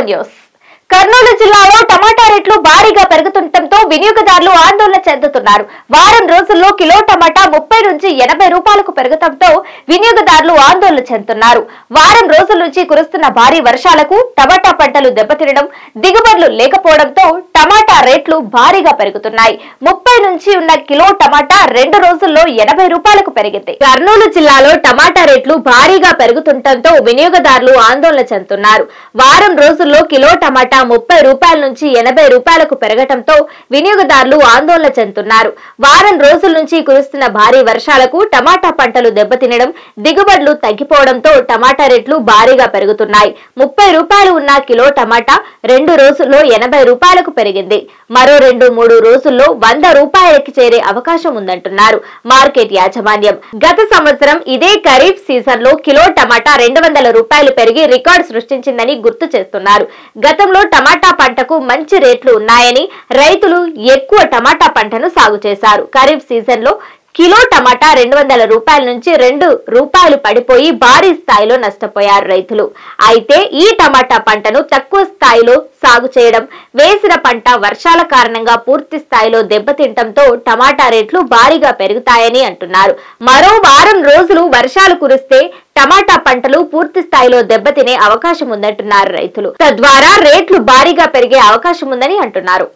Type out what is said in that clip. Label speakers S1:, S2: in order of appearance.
S1: news Kurnool జిల్లాలో టమాటా రేట్లు భారీగా పెరుగుతుండటంతో వినియోగదారులు ఆందోళన చెందుతున్నారు వారం రోజుల్లో కిలో టమాటా ముప్పై నుంచి ఎనభై రూపాయలకు పెరగడంతో వినియోగదారులు ఆందోళన చెందుతున్నారు వారం రోజుల నుంచి కురుస్తున్న భారీ వర్షాలకు టమాటా పంటలు దెబ్బతినడం దిగుబడులు లేకపోవడంతో టమాటా రేట్లు భారీగా పెరుగుతున్నాయి ముప్పై నుంచి ఉన్న కిలో టమాటా రెండు రోజుల్లో ఎనభై రూపాయలకు పెరిగింది కర్నూలు జిల్లాలో టమాటా రేట్లు భారీగా పెరుగుతుండటంతో వినియోగదారులు ఆందోళన చెందుతున్నారు వారం రోజుల్లో కిలో టమాటా ముప్పై రూపాయల నుంచి ఎనభై రూపాయలకు పెరగటంతో వినియోగదారులు ఆందోళన చెందుతున్నారు వారం రోజుల నుంచి కురుస్తున్న భారీ వర్షాలకు టమాటా పంటలు దెబ్బతినడం దిగుబడులు తగ్గిపోవడంతో టమాటా రేట్లు భారీగా పెరుగుతున్నాయి ముప్పై రూపాయలు ఉన్న కిలో టమాటా రెండు రోజుల్లో ఎనభై రూపాయలకు పెరిగింది మరో రెండు మూడు రోజుల్లో వంద రూపాయలకి చేరే అవకాశం ఉందంటున్నారు మార్కెట్ యాజమాన్యం గత సంవత్సరం ఇదే ఖరీఫ్ సీజన్ లో కిలో టమాటా రెండు వందల రూపాయలు పెరిగి రికార్డు సృష్టించిందని గుర్తు చేస్తున్నారు గతంలో టమాటా పంటకు మంచి రేట్లు ఉన్నాయని రైతులు ఎక్కువ టమాటా పంటను సాగు చేశారు ఖరీఫ్ సీజన్ లో కిలో టమాటా రెండు వందల రూపాయల నుంచి రెండు రూపాయలు పడిపోయి భారీ స్థాయిలో నష్టపోయారు రైతులు అయితే ఈ టమాటా పంటను తక్కువ స్థాయిలో సాగు చేయడం వేసిన పంట వర్షాల కారణంగా పూర్తి స్థాయిలో దెబ్బతింటంతో టమాటా రేట్లు భారీగా పెరుగుతాయని అంటున్నారు మరో వారం రోజులు వర్షాలు కురిస్తే టమాటా పంటలు పూర్తి స్థాయిలో దెబ్బతినే అవకాశం ఉందంటున్నారు రైతులు తద్వారా రేట్లు భారీగా పెరిగే అవకాశం ఉందని అంటున్నారు